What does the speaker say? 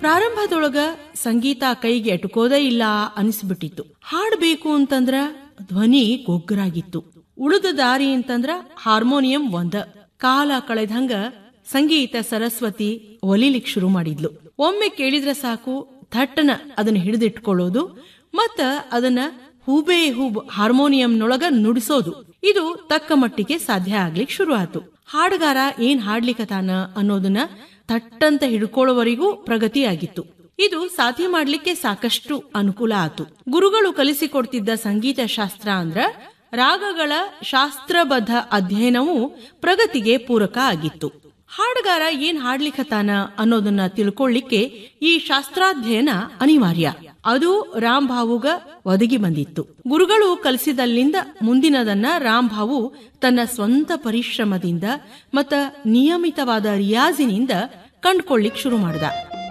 ಪ್ರಾರಂಭದೊಳಗ ಸಂಗೀತ ಕೈಗೆ ಎಟುಕೋದೇ ಇಲ್ಲ ಅನಿಸ್ಬಿಟ್ಟಿತ್ತು ಹಾಡ್ಬೇಕು ಅಂತಂದ್ರ ಧ್ವನಿ ಗೊಗ್ಗರಾಗಿತ್ತು ಉಳಿದ ದಾರಿ ಅಂತಂದ್ರ ಹಾರ್ಮೋನಿಯಂ ಒಂದ ಕಾಲ ಕಳೆದಂಗ ಸಂಗೀತ ಸರಸ್ವತಿ ಒಲಿಲಿಕ್ ಶುರು ಮಾಡಿದ್ಲು ಒಮ್ಮೆ ಕೇಳಿದ್ರೆ ಸಾಕು ಥಟ್ಟನ ಅದನ್ನ ಹಿಡಿದಿಟ್ಕೊಳ್ಳೋದು ಮತ್ತ ಅದನ್ನ ಹೂಬೇ ಹೂಬ್ ಹಾರ್ಮೋನಿಯಂನೊಳಗ ನುಡಿಸೋದು ಇದು ತಕ್ಕ ಮಟ್ಟಿಗೆ ಸಾಧ್ಯ ಆಗ್ಲಿಕ್ ಶುರು ಆತು ಹಾಡುಗಾರ ಏನ್ ಹಾಡ್ಲಿಕತಾನ ಅನ್ನೋದನ್ನ ತಟ್ಟಂತ ಹಿಡ್ಕೊಳ್ಳೋವರೆಗೂ ಪ್ರಗತಿಯಾಗಿತ್ತು ಇದು ಸಾಧ್ಯ ಮಾಡ್ಲಿಕ್ಕೆ ಸಾಕಷ್ಟು ಅನುಕೂಲ ಆತು ಗುರುಗಳು ಕಲಿಸಿಕೊಡ್ತಿದ್ದ ಸಂಗೀತ ಶಾಸ್ತ್ರ ಅಂದ್ರ ರಾಗಗಳ ಶಾಸ್ತ್ರಬದ್ಧ ಅಧ್ಯಯನವು ಪ್ರಗತಿಗೆ ಪೂರಕ ಆಗಿತ್ತು ಹಾಡುಗಾರ ಏನ್ ಹಾಡ್ಲಿಕತಾನ ಅನ್ನೋದನ್ನ ತಿಳ್ಕೊಳ್ಳಿಕ್ಕೆ ಈ ಶಾಸ್ತ್ರಾಧ್ಯಯನ ಅನಿವಾರ್ಯ ಅದು ರಾಮ್ ಭಾವುಗ ಒದಗಿ ಬಂದಿತ್ತು ಗುರುಗಳು ಕಲಿಸಿದಲ್ಲಿಂದ ಮುಂದಿನದನ್ನ ರಾಮ್ ಭಾವು ತನ್ನ ಸ್ವಂತ ಪರಿಶ್ರಮದಿಂದ ಮತ್ತ ನಿಯಮಿತವಾದ ರಿಯಾಜಿನಿಂದ ಕಂಡ್ಕೊಳ್ಳಿಕ್ ಶುರು ಮಾಡಿದ